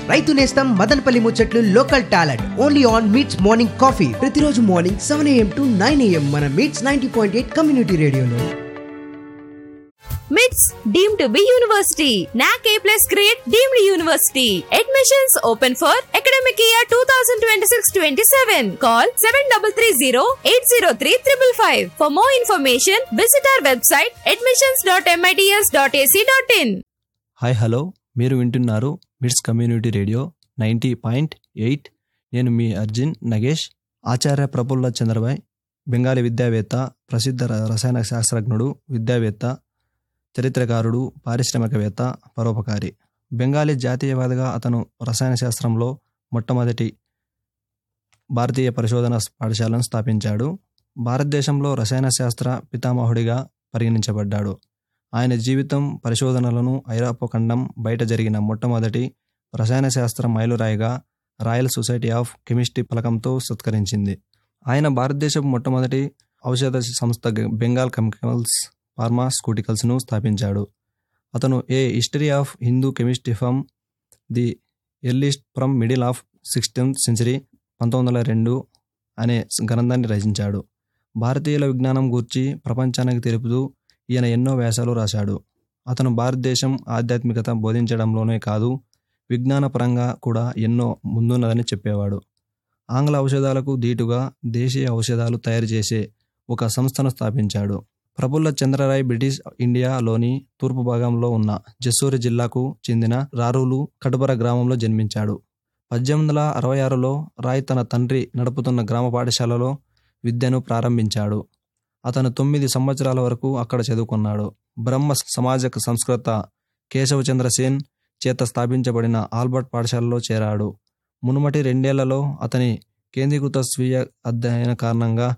రైతు నేస్తం మదనపల్లి ముచ్చట్లు local talent only on MITS morning coffee ప్రతిరోజు morning seven AM to nine AM మన MITS ninety point eight community రేడియోలో MITS deem to be university NAAC A plus grade deemed university admissions open for academic year two thousand twenty six twenty seven call seven double three zero eight zero three triple five for more information visit our website admissions dot MITS dot AC dot in hi hello మీరు వింటున్నారు MITS community radio ninety point eight నేను మీ అర్జున్ నగేష్ ఆచార్య ప్రఫుల్ల చంద్రబాయ్ బెంగాలీ విద్యావేత్త ప్రసిద్ధ ర- రసాయన శాస్త్రజ్ఞుడు విద్యావేత్త చరిత్రకారుడు పారిశ్రామికవేత్త పరోపకారి బెంగాలీ జాతీయవాదిగా అతను రసాయన శాస్త్రంలో మొట్టమొదటి భారతీయ పరిశోధన పాఠశాలను స్థాపించాడు భారతదేశంలో రసాయన శాస్త్ర పితామహుడిగా పరిగణించబడ్డాడు ఆయన జీవితం పరిశోధనలను ఐరోపా ఖండం బయట జరిగిన మొట్టమొదటి రసాయన శాస్త్ర మైలురాయిగా రాయల్ సొసైటీ ఆఫ్ కెమిస్ట్రీ పలకంతో సత్కరించింది ఆయన భారతదేశపు మొట్టమొదటి ఔషధ సంస్థ గ- బెంగాల్ కెమికల్స్ ఫార్మాస్యూటికల్స్ను స్థాపించాడు అతను a history of Hindu chemistry from the earliest from middle of sixteenth century పంతొమ్మిది వందల రెండు అనే గ్రంథాన్ని రచించాడు భారతీయుల విజ్ఞానం గూర్చి ప్రపంచానికి తెలుపుతూ ఈయన ఎన్నో వ్యాసాలు రాశాడు అతను భారతదేశం ఆధ్యాత్మికత బోధించడంలోనే కాదు విజ్ఞానపరంగా కూడా ఎన్నో ముందున్నదని చెప్పేవాడు ఆంగ్ల ఔషధాలకు ధీటుగా దేశీయ ఔషధాలు తయారు చేసే ఒక సంస్థను స్థాపించాడు ప్రఫుల్ల చంద్రరాయ్ బ్రిటిష్ ఇండియాలోని తూర్పు భాగంలో ఉన్న జస్సూరి జిల్లాకు చెందిన రారూలు కటుబర గ్రామంలో జన్మించాడు పద్దెనిమిది వందల అరవై ఆరులో రాయ్ తన తండ్రి నడుపుతున్న గ్రామ పాఠశాలలో విద్యను ప్రారంభించాడు అతను తొమ్మిది సంవత్సరాల వరకు అక్కడ చదువుకున్నాడు బ్రహ్మ సమాజక సంస్కృత కేశవచంద్ర సేన్ చేత స్థాపించబడిన ఆల్బర్ట్ పాఠశాలలో చేరాడు మునుమటి రెండేళ్లలో అతని కేంద్రీకృత స్వీయ అధ్యయన కారణంగా